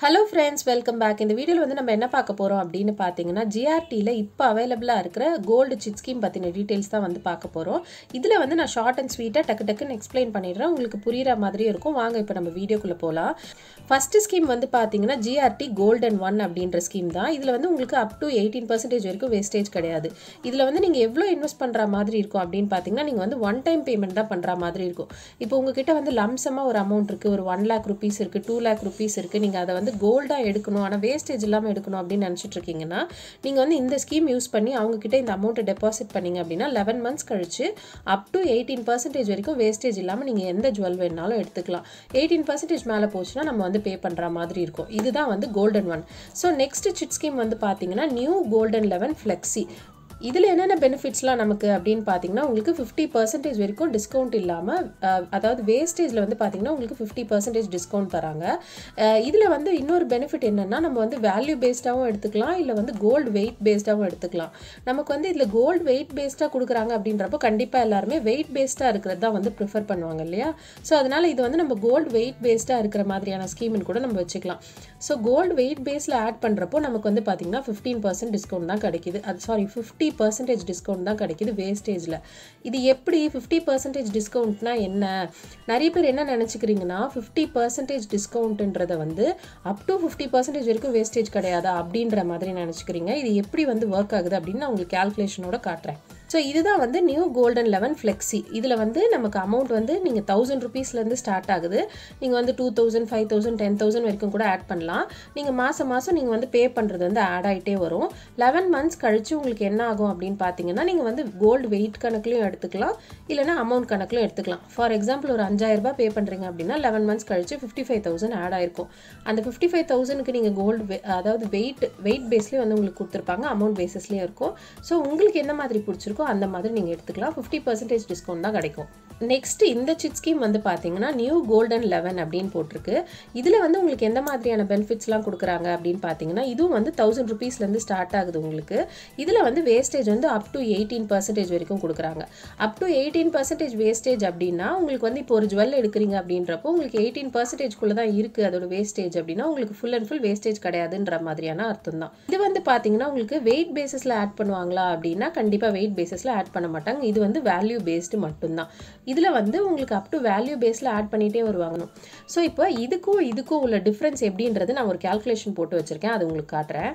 hello friends welcome back இந்த வீடியோவில் வந்து நம்ம என்ன பார்க்க போகிறோம் அப்படின்னு பார்த்தீங்கன்னா ஜிஆர்டியில் இப்போ அவைலபிளாக இருக்கிற கோல்டு சிட் ஸ்கீம் பற்றின டீட்டெயில்ஸ் தான் வந்து பார்க்க போகிறோம் இதில் வந்து நான் ஷார்ட் அண்ட் ஸ்வீட்டாக டக்கு டக்குன்னு எக்ஸ்பிளைன் பண்ணிடுறேன் உங்களுக்கு புரிகிற மாதிரியே இருக்கும் வாங்க இப்போ நம்ம வீடியோக்குள்ளே போகலாம் ஃபஸ்ட்டு ஸ்கீம் வந்து பார்த்தீங்கன்னா ஜிஆர்டி கோல்டன் ஒன் அப்படின்ற ஸ்கீம் தான் இதில் வந்து உங்களுக்கு அப் டு எயிட்டீன் பர்சன்டேஜ் வரைக்கும் வேஸ்டேஜ் கிடையாது இதில் வந்து நீங்கள் எவ்வளோ இன்வெஸ்ட் பண்ணுற மாதிரி இருக்கும் அப்படின்னு பார்த்தீங்கன்னா நீங்கள் வந்து ஒன் டைம் பேமெண்ட் தான் பண்ணுற மாதிரி இருக்கும் இப்போ உங்ககிட்ட வந்து லம்சமாக ஒரு அமௌண்ட் இருக்குது ஒரு ஒன் லேக் ருபீஸ் இருக்குது டூ லேக் ருபீஸ் இருக்குது நீங்கள் அதை வந்து கோல்டாக எடுக்கணும் ஆனால் வேஸ்டேஜ் இல்லாமல் எடுக்கணும் அப்படின்னு நினச்சிட்டு இருக்கீங்கன்னா நீங்கள் வந்து இந்த ஸ்கீம் யூஸ் பண்ணி அவங்கக்கிட்ட இந்த அமௌண்ட்டை டெபாசிட் பண்ணீங்க அப்படின்னா லெவன் மந்த்ஸ் கழிச்சு அப் டு எயிட்டீன் பர்சன்டேஜ் வரைக்கும் வேஸ்டேஜ் இல்லாமல் நீங்கள் எந்த ஜுவல் வேணாலும் எடுத்துக்கலாம் எயிட்டீன் பர்சன்டேஜ் மேலே போச்சுன்னா நம்ம வந்து பே பண்ணுற மாதிரி இருக்கும் இதுதான் வந்து golden one so next chit scheme வந்து பார்த்தீங்கன்னா நியூ கோல்டன் லெவன் ஃப்ளெக்ஸி இதில் என்னென்ன பெனிஃபிட்ஸ்லாம் நமக்கு அப்படின்னு பார்த்தீங்கன்னா உங்களுக்கு ஃபிஃப்டி பர்சன்டேஜ் வரைக்கும் டிஸ்கவுண்ட் இல்லாமல் அதாவது வேஸ்டேஜில் வந்து பார்த்தீங்கன்னா உங்களுக்கு ஃபிஃப்டி பர்சன்டேஜ் டிஸ்கவுண்ட் தராங்க இதில் வந்து இன்னொரு பெனிஃபிட் என்னென்னா நம்ம வந்து வேல்யூ பேஸ்டாகவும் எடுத்துக்கலாம் இல்லை வந்து கோல்டு வெயிட் பேஸ்டாகவும் எடுத்துக்கலாம் நமக்கு வந்து இதில் கோல்டு வெயிட் பேஸ்டாக கொடுக்குறாங்க அப்படின்றப்போ கண்டிப்பாக எல்லாருமே வெயிட் பேஸ்டாக இருக்கிறது தான் வந்து ப்ரிஃபர் பண்ணுவாங்க இல்லையா ஸோ அதனால் இது வந்து நம்ம கோல்டு வெயிட் பேஸ்டாக இருக்கிற மாதிரியான ஸ்கீம்னு கூட நம்ம வச்சுக்கலாம் ஸோ கோல்டு வெயிட் பேஸில் ஆட் பண்ணுறப்போ நமக்கு வந்து பார்த்தீங்கன்னா ஃபிஃப்டீன் பர்சன்ட் டிஸ்கவுண்ட் தான் கிடைக்குது அது சாரி ஃபிஃப்டி பர்சன்டேஜ் டிஸ்கவுண்ட் தான் கிடைக்குது வேஸ்டேஜில் இது எப்படி ஃபிஃப்டி பர்சன்டேஜ் டிஸ்கவுண்ட்னா என்ன நிறைய பேர் என்ன நினச்சிக்கிறீங்கன்னா ஃபிஃப்டி பர்சன்டேஜ் டிஸ்கவுண்ட்டுன்றதை வந்து அப் டு ஃபிஃப்டி பர்சன்டேஜ் வரைக்கும் வேஸ்டேஜ் கிடையாதா அப்படின்ற மாதிரி நினச்சிக்கிறீங்க இது எப்படி வந்து ஒர்க் ஆகுது அப்படின்னு நான் உங்களுக்கு கேல்குலேஷனோட காட்டுறேன் ஸோ இதுதான் வந்து நியூ கோல்டன் லெவன் ஃப்ளெக்ஸி இதில் வந்து நமக்கு அமௌண்ட் வந்து நீங்கள் தௌசண்ட் ருபீஸ்லேருந்து ஸ்டார்ட் ஆகுது நீங்கள் வந்து two thousand five thousand ten thousand வரைக்கும் கூட ஆட் பண்ணலாம் நீங்கள் மாதம் மாதம் நீங்கள் வந்து பே பண்ணுறது வந்து ஆட் ஆகிட்டே வரும் லெவன் மந்த்ஸ் கழித்து உங்களுக்கு என்ன ஆகும் அப்படின்னு பார்த்தீங்கன்னா நீங்கள் வந்து கோல்டு வெயிட் கணக்குலையும் எடுத்துக்கலாம் இல்லைனா அமௌண்ட் கணக்குலையும் எடுத்துக்கலாம் ஃபார் எக்ஸாம்பிள் ஒரு அஞ்சாயிரரூபா பே பண்ணுறீங்க அப்படின்னா லெவன் மந்த்ஸ் கழிச்சு ஃபிஃப்டி ஃபைவ் தௌசண்ட் ஆட் ஆயிருக்கும் அந்த ஃபிஃப்டி ஃபைவ் தௌசண்ட்க்கு நீங்கள் கோல்டு அதாவது வெயிட் வெயிட் பேஸ்லேயே வந்து உங்களுக்கு கொடுத்துருப்பாங்க அமௌண்ட் பேசிஸ்லேயே இருக்கும் ஸோ உங்களுக்கு என்ன மாதிரி பிடிச்சிருக்கோ இருக்கோ அந்த மாதிரி நீங்கள் எடுத்துக்கலாம் ஃபிஃப்டி பர்சன்டேஜ் டிஸ்கவுண்ட் தான் கிடைக்கும் நெக்ஸ்ட் இந்த சிட் ஸ்கீம் வந்து பார்த்தீங்கன்னா நியூ கோல்டன் லெவன் அப்படின்னு போட்டிருக்கு இதில் வந்து உங்களுக்கு எந்த மாதிரியான பெனிஃபிட்ஸ்லாம் கொடுக்குறாங்க அப்படின்னு பார்த்தீங்கன்னா இதுவும் வந்து தௌசண்ட் ருபீஸ்லேருந்து ஸ்டார்ட் ஆகுது உங்களுக்கு இதில் வந்து வேஸ்டேஜ் வந்து அப் டு எயிட்டீன் பர்சன்டேஜ் வரைக்கும் கொடுக்குறாங்க up to eighteen percentage wastage அப்படின்னா உங்களுக்கு வந்து இப்போ ஒரு ஜுவல் எடுக்கிறீங்க அப்படின்றப்போ உங்களுக்கு எயிட்டீன் பர்சன்டேஜ்குள்ளே தான் இருக்குது அதோட வேஸ்டேஜ் அப்படின்னா உங்களுக்கு ஃபுல் அண்ட் ஃபுல் வேஸ்டேஜ் கிடையாதுன்ற மாதிரியான அர்த்தம் தான் இது வந்து பார்த்தீங்கன்னா உங்களுக்கு வெயிட் பேசிஸில் ஆட் பண்ணுவாங்களா அப்படின்னா கண்டிப்பாக வெயிட் பேசிஸில் ஆட் பண்ண மாட்டாங்க இது வந்து வேல்யூ பேஸ்டு மட்டும்தான் இதில் வந்து உங்களுக்கு அப் டு வேல்யூ பேஸில் ஆட் பண்ணிகிட்டே வருவாங்க ஸோ இப்போ இதுக்கும் இதுக்கும் உள்ள டிஃப்ரென்ஸ் எப்படின்றது நான் ஒரு கேல்குலேஷன் போட்டு வச்சுருக்கேன் அது உங்களுக்கு காட்டுறேன்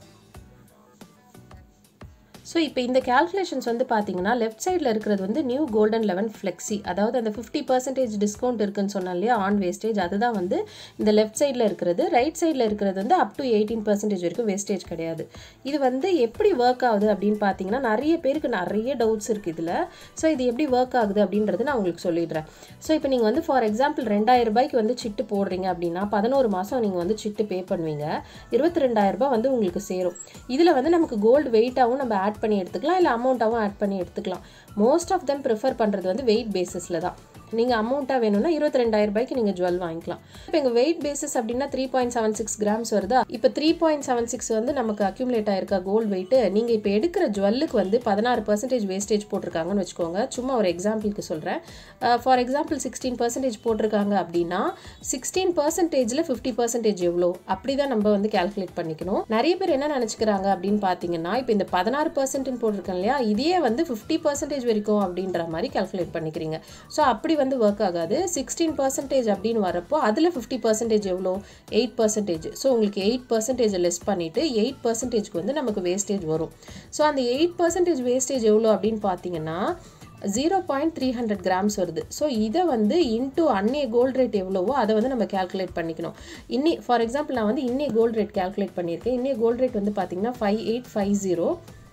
ஸோ இப்போ இந்த கேல்குலேஷன்ஸ் வந்து பார்த்தீங்கன்னா லெஃப்ட் சைடில் இருக்கிறது வந்து நியூ கோல்டன் லெவன் ஃப்ளெக்ஸி அதாவது அந்த ஃபிஃப்டி பர்சன்டேஜ் டிஸ்கவுண்ட் இருக்குன்னு சொன்னேன் இல்லையா ஆன் வேஸ்டேஜ் அதுதான் வந்து இந்த லெஃப்ட் சைடில் இருக்கிறது ரைட் சைடில் இருக்கிறது வந்து அப் டு எயிட்டீன் பர்சன்டேஜ் வரைக்கும் வேஸ்டேஜ் கிடையாது இது வந்து எப்படி ஒர்க் ஆகுது அப்படின்னு பார்த்தீங்கன்னா நிறைய பேருக்கு நிறைய டவுட்ஸ் இருக்குது இதில் ஸோ இது எப்படி ஒர்க் ஆகுது அப்படின்றது நான் உங்களுக்கு சொல்லிடுறேன் ஸோ இப்போ நீங்கள் வந்து ஃபார் எக்ஸாம்பிள் ரெண்டாயிரம் ரூபாய்க்கு வந்து சிட்டு போடுறீங்க அப்படின்னா பதினோரு மாதம் நீங்கள் வந்து சிட்டு பே பண்ணுவீங்க இருபத்தி ரெண்டாயிரம் ரூபாய் வந்து உங்களுக்கு சேரும் இதில் வந்து நமக்கு கோல்டு வெயிட்டாகவும் நம்ம ஆட் பண்ணி எடுத்துக்கலாம் இல்லை அமௌண்ட்டாகவும் ஆட் பண்ணி எடுத்துக்கலாம் மோஸ்ட் ஆஃப் தெம் ப்ரிஃபர் பண்ணுறது வந்து வெயிட் பேசிஸில் தான் நீங்கள் அமௌண்ட்டாக வேணும்னா இருபத்தி ரெண்டாயிரம் ரூபாய்க்கு நீங்கள் ஜுவல் வாங்கிக்கலாம் இப்போ எங்கள் வெயிட் பேசிஸ் அப்படின்னா three point seven six grams வருதா இப்போ த்ரீ பாயிண்ட் செவன் சிக்ஸ் வந்து நமக்கு அக்யூமுலேட் ஆயிருக்கா கோல்டு வெயிட்டு நீங்கள் இப்போ எடுக்கிற ஜுவல்லுக்கு வந்து பதினாறு பர்சன்டேஜ் வேஸ்டேஜ் போட்டிருக்காங்கன்னு வச்சுக்கோங்க சும்மா ஒரு எக்ஸாம்பிளுக்கு சொல்கிறேன் ஃபார் எக்ஸாம்பிள் சிக்ஸ்டீன் பர்சன்டேஜ் போட்டிருக்காங்க அப்படின்னா சிக்ஸ்டீன் பர்சன்டேஜில் ஃபிஃப்டி பர்சன்டேஜ் எவ்வளோ அப்படி தான் நம்ம வந்து கேல்குலேட் பண்ணிக்கணும் நிறைய பேர் என்ன நினச்சிக்கிறாங்க அப்படின்னு பார்த்தீங்கன்னா இப்போ இந்த பதினாறு பர்சன்ட்னு போட்டிருக்கேன் இல்லையா இதே வந்து ஃபிஃப்டி பர்சன்டேஜ் வரைக்கும் அப்படின்ற மாதிரி கேல்குலேட் பண்ணிக்கிறீங்க ஸோ அப்படி வந்து ஒர்க் ஆகாது சிக்ஸ்டீன் பர்சன்டேஜ் அப்படின்னு வரப்போ அதில் ஃபிஃப்டி பர்சன்டேஜ் எவ்வளோ எயிட் பர்சன்டேஜ் ஸோ உங்களுக்கு எயிட் பர்சன்டேஜ் லெஸ் பண்ணிவிட்டு எயிட் பர்சன்டேஜ்க்கு வந்து நமக்கு வேஸ்டேஜ் வரும் ஸோ அந்த எயிட் பர்சன்டேஜ் வேஸ்டேஜ் எவ்வளோ அப்படின்னு பார்த்தீங்கன்னா zero point three hundred grams வருது ஸோ இதை வந்து இன்டூ அன்னைய கோல்டு ரேட் எவ்வளவோ அதை வந்து நம்ம கேல்குலேட் பண்ணிக்கணும் இன்னி ஃபார் எக்ஸாம்பிள் நான் வந்து இன்னைய கோல்டு ரேட் கேல்குலேட் பண்ணியிருக்கேன் இன்னைய கோல்டு ரேட் வந்து பார்த்தீங்கன்னா five eight five zero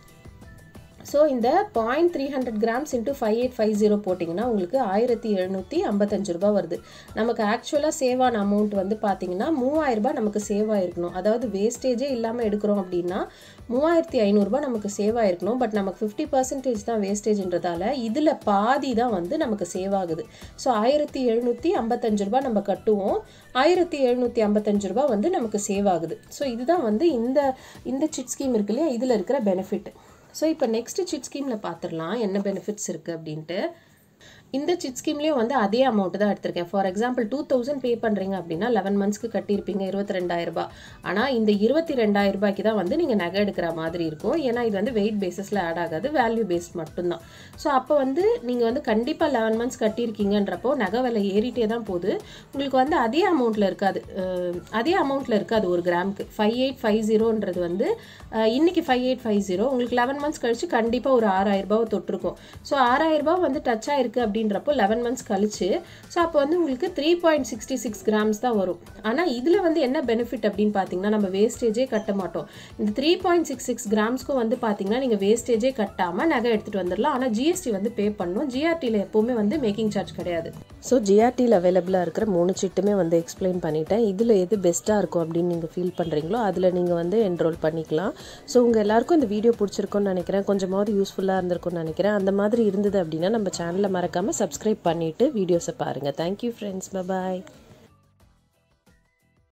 so இந்த point three hundred grams into five eight five zero போட்டிங்கன்னா உங்களுக்கு ஆயிரத்தி எழுநூற்றி ஐம்பத்தஞ்சு ரூபா வருது நமக்கு ஆக்சுவலாக சேவ் ஆன அமௌண்ட் வந்து பார்த்தீங்கன்னா மூவாயிரரூபா நமக்கு சேவ் ஆயிருக்கணும் அதாவது வேஸ்டேஜே இல்லாமல் எடுக்கிறோம் அப்படின்னா மூவாயிரத்தி ஐநூறுரூபா நமக்கு சேவ் ஆயிருக்கணும் பட் நமக்கு ஃபிஃப்டி பர்சன்டேஜ் தான் வேஸ்டேஜ்ன்றதால இதில் பாதி தான் வந்து நமக்கு சேவ் ஆகுது ஸோ ஆயிரத்தி எழுநூற்றி ஐம்பத்தஞ்சு ரூபா நம்ம கட்டுவோம் ஆயிரத்தி எழுநூற்றி ஐம்பத்தஞ்சு ரூபா வந்து நமக்கு சேவ் ஆகுது ஸோ இதுதான் வந்து இந்த இந்த சிட் ஸ்கீம் இருக்கு இல்லையா இதில் இருக்கிற பெனிஃபிட் ஸோ இப்போ நெக்ஸ்ட் சிட் ஸ்கீமில் பார்த்துடலாம் என்ன பெனிஃபிட்ஸ் இருக்குது அப்படின்ட்டு இந்த சிட் ஸ்கீம்லேயும் வந்து அதே அமௌண்ட் தான் எடுத்திருக்கேன் for example two thousand pay பண்ணுறீங்க அப்படின்னா லெவன் மந்த்ஸ்க்கு கட்டியிருப்பீங்க இருபத்தி ரெண்டாயிரம் ரூபாய் ஆனால் இந்த இருபத்தி ரெண்டாயிரம் ரூபாய்க்கு தான் வந்து நீங்கள் நகை எடுக்கிற மாதிரி இருக்கும் ஏன்னா இது வந்து வெயிட் பேசிஸில் ஆட் ஆகாது வேல்யூ பேஸ்ட் மட்டும்தான் ஸோ அப்போ வந்து நீங்கள் வந்து கண்டிப்பாக லெவன் மந்த்ஸ் கட்டியிருக்கீங்கன்றப்போ நகை விலை ஏறிட்டே தான் போகுது உங்களுக்கு வந்து அதே அமௌண்ட்டில் இருக்காது அஹ் அதே அமௌண்ட்டில் இருக்காது ஒரு கிராமுக்கு ஃபைவ் எயிட் ஃபைவ் ஜீரோன்றது வந்து அஹ் இன்னைக்கு ஃபைவ் எயிட் ஃபைவ் ஜீரோ உங்களுக்கு லெவன் மந்த்ஸ் கழிச்சு கண்டிப்பாக ஒரு ஆறாயிரம் ரூபாவை தொட்டிருக்கும் ஸோ ஆறாயிரம் ரூபாய் வந்து டச் ஆயிருக்கு அப்படின்றப்போ லெவன் மந்த்ஸ் கழிச்சு ஸோ அப்போ வந்து உங்களுக்கு three point sixty six grams தான் வரும் ஆனால் இதில் வந்து என்ன பெனிஃபிட் அப்படின்னு பார்த்தீங்கன்னா நம்ம வேஸ்டேஜே கட்ட மாட்டோம் இந்த த்ரீ பாயிண்ட் சிக்ஸ் சிக்ஸ் கிராம்ஸ்க்கும் வந்து பார்த்தீங்கன்னா நீங்கள் வேஸ்டேஜே கட்டாமல் நகை எடுத்துகிட்டு வந்துடலாம் ஆனால் ஜிஎஸ்டி வந்து பே பண்ணணும் ஜிஆர்டியில் எப்போவுமே வந்து மேக்கிங் சார்ஜ் கிடையாது ஸோ ஜிஆர்டியில் அவைலபிளாக இருக்கிற மூணு சிட்டுமே வந்து எக்ஸ்பிளைன் பண்ணிட்டேன் இதில் எது பெஸ்ட்டாக இருக்கும் அப்படின்னு நீங்கள் ஃபீல் பண்ணுறீங்களோ அதில் நீங்கள் வந்து என்ரோல் பண்ணிக்கலாம் ஸோ உங்கள் எல்லாருக்கும் இந்த வீடியோ பிடிச்சிருக்கும்னு நினைக்கிறேன் கொஞ்சமாவது யூஸ்ஃபுல்லாக இருந்திருக்கும்னு நினைக்கிறேன் அந்த மாதிரி இருந்தது அப்படின்னா நம்ம சேனலை மறக்காமல் சப்ஸ்கிரைப் பண்ணிவிட்டு வீடியோஸை பாருங்கள் தேங்க்யூ ஃப்ரெண்ட்ஸ் பாய்